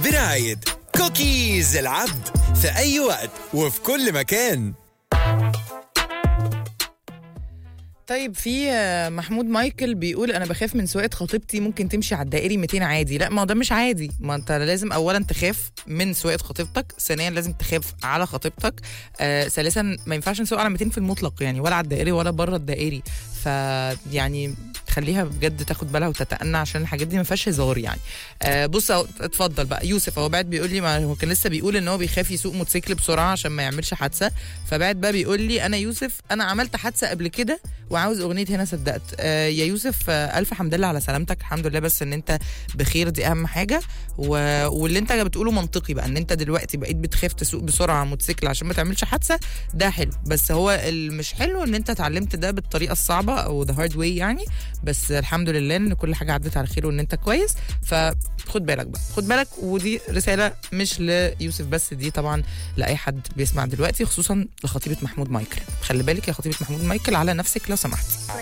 برعاية كوكيز العبد في أي وقت وفي كل مكان طيب في آه، محمود مايكل بيقول انا بخاف من سواقه خطيبتي ممكن تمشي على الدائري 200 عادي لا ما هو ده مش عادي ما انت لازم اولا تخاف من سواقه خطيبتك ثانيا لازم تخاف على خطيبتك آه ثالثا ما ينفعش نسوق على 200 في المطلق يعني ولا على الدائري ولا بره الدائري فيعني خليها بجد تاخد بالها وتتأنى عشان الحاجات دي ما فيهاش هزار يعني آه بص أهو، اتفضل بقى يوسف هو بعد بيقول لي ما هو كان لسه بيقول ان هو بيخاف يسوق موتوسيكل بسرعه عشان ما يعملش حادثه فبعد بقى بيقول لي انا يوسف انا عملت حادثه قبل كده وعاوز اغنيه هنا صدقت آه يا يوسف آه الف حمد لله على سلامتك الحمد لله بس ان انت بخير دي اهم حاجه و... واللي انت بتقوله منطقي بقى ان انت دلوقتي بقيت بتخاف تسوق بسرعه على موتوسيكل عشان ما تعملش حادثه ده حلو بس هو المش حلو ان انت اتعلمت ده بالطريقه الصعبه او ذا هارد واي يعني بس الحمد لله ان كل حاجه عدت على خير وان انت كويس فخد بالك بقى خد بالك ودي رساله مش ليوسف بس دي طبعا لاي حد بيسمع دلوقتي خصوصا لخطيبه محمود مايكل خلي بالك يا خطيبه محمود مايكل على نفسك لو سمحتي